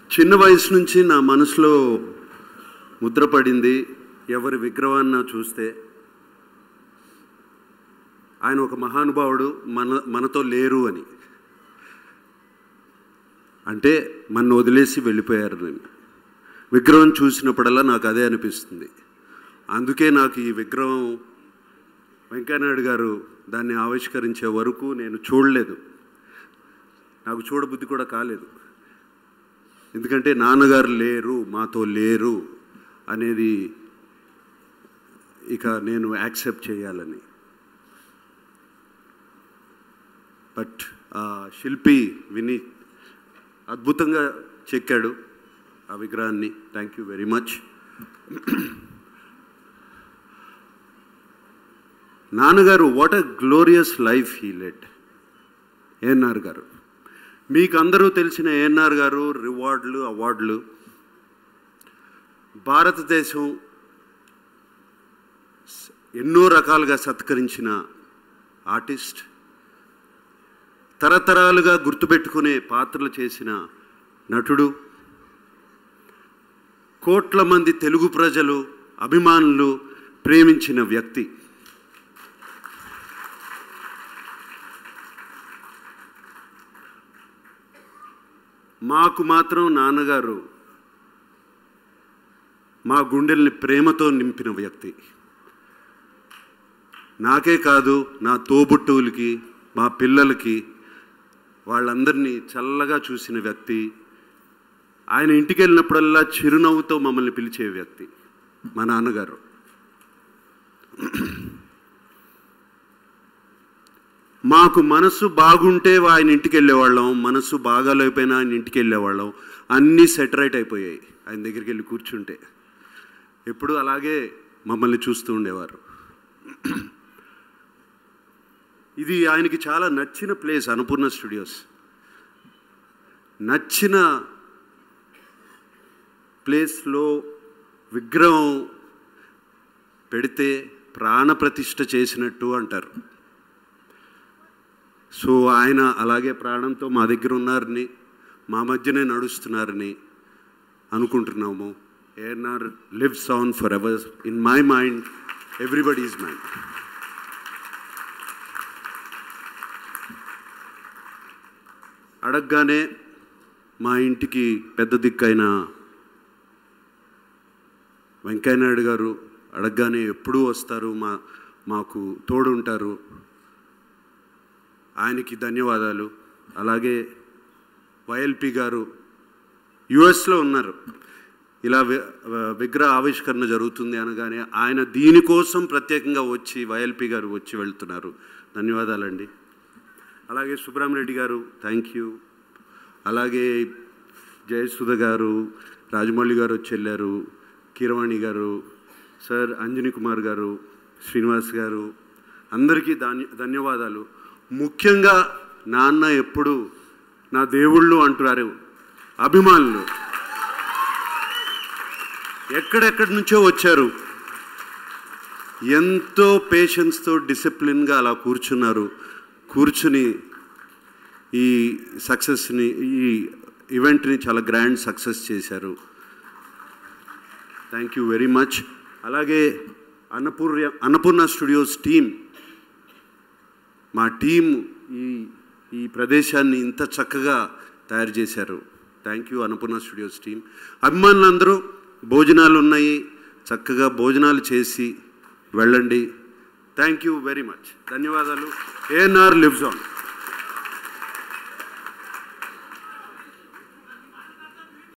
చిన్న వయసు నుంచి నా మనసులో ముద్రపడింది ఎవరి విగ్రహాన్ని చూస్తే ఆయన ఒక మహానుభావుడు మన మనతో లేరు అని అంటే మన వదిలేసి వెళ్ళిపోయారు నేను విగ్రహం చూసినప్పుడల్లా నాకు అదే అనిపిస్తుంది అందుకే నాకు ఈ విగ్రహం వెంకయ్యనాయుడు గారు దాన్ని ఆవిష్కరించే వరకు నేను చూడలేదు నాకు చూడబుద్ధి కూడా కాలేదు ఎందుకంటే నాన్నగారు లేరు మాతో లేరు అనేది ఇక నేను యాక్సెప్ట్ చేయాలని బట్ ఆ శిల్పి విని అద్భుతంగా చెక్కాడు ఆ విగ్రహాన్ని థ్యాంక్ యూ వెరీ మచ్ నాన్నగారు what a glorious life he led ANR garu మీకు అందరూ తెలిసిన ఏఎన్ఆర్ గారు రివార్డులు అవార్డులు భారతదేశం స- ఎన్నో రకాలుగా సత్కరించిన ఆర్టిస్ట్ తరతరాలుగా గుర్తుపెట్టుకునే పాత్రలు చేసిన నటుడు కోట్ల మంది తెలుగు ప్రజలు అభిమానులు ప్రేమించిన వ్యక్తి మాకు మాత్రం నాన్నగారు మా గుండెల్ని ప్రేమతో నింపిన వ్యక్తి నాకే కాదు నా తోబుట్టువులకి మా పిల్లలకి వాళ్ళందరినీ చల్లగా చూసిన వ్యక్తి ఆయన ఇంటికి వెళ్ళినప్పుడల్లా చిరునవ్వుతో మమ్మల్ని పిలిచే వ్యక్తి మా నాన్నగారు మాకు మనసు బాగుంటే ఆయన ఇంటికి వెళ్ళేవాళ్ళం మనసు బాగాలేకపోయినా ఆయన ఇంటికి వెళ్ళేవాళ్ళం అన్నీ సెటరైట్ అయిపోయాయి ఆయన దగ్గరికి వెళ్ళి కూర్చుంటే ఎప్పుడు అలాగే మమ్మల్ని చూస్తూ ఉండేవారు ఇది ఆయనకి చాలా నచ్చిన ప్లేస్ అన్నపూర్ణ స్టూడియోస్ నచ్చిన ప్లేస్లో విగ్రహం పెడితే ప్రాణప్రతిష్ఠ చేసినట్టు అంటారు సో ఆయన అలాగే ప్రాణంతో మా దగ్గర ఉన్నారని మా మధ్యనే నడుస్తున్నారని అనుకుంటున్నాము ANR lives on forever in my mind everybody is mind అడగగానే మా ఇంటికి పెద్ద దిక్కైన వెంకయ్యనాయుడు గారు అడగగానే ఎప్పుడూ వస్తారు మా మాకు తోడుంటారు ఆయనకి ధన్యవాదాలు అలాగే వైఎల్పి గారు యుఎస్లో ఉన్నారు ఇలా వి- విగ్రహ ఆవిష్కరణ జరుగుతుంది అనగానే ఆయన దీనికోసం ప్రత్యేకంగా వచ్చి వైఎల్పి గారు వచ్చి వెళ్తున్నారు ధన్యవాదాలండి అలాగే సుబ్రహ్మరెడ్డి గారు థ్యాంక్ యూ అలాగే జయసుధ గారు రాజమౌళి గారు వచ్చి వెళ్ళారు కీరవాణి గారు సార్ అంజనీ కుమార్ గారు శ్రీనివాస్ గారు అందరికీ ధన్య ధన్యవాదాలు ముఖ్యంగా నాన్న ఎప్పుడు నా దేవుళ్ళు అంటున్నారు అభిమానులు ఎక్కడెక్కడి నుంచో వచ్చారు ఎంతో పేషెన్స్తో డిసిప్లిన్గా అలా కూర్చున్నారు కూర్చుని ఈ సక్సెస్ని ఈ ఈవెంట్ని చాలా గ్రాండ్ సక్సెస్ చేశారు థ్యాంక్ యూ వెరీ మచ్ అలాగే అన్నపూర్య అన్నపూర్ణ స్టూడియోస్ టీం మా టీం ఈ ఈ ప్రదేశాన్ని ఇంత చక్కగా తయారు చేశారు thank you Annapurna studios team అభిమానులందరూ భోజనాలు ఉన్నాయి చక్కగా భోజనాలు చేసి వెళ్ళండి థ్యాంక్ యూ వెరీ మచ్ ధన్యవాదాలు ఏఎన్ఆర్ లివ్స్ ఆన్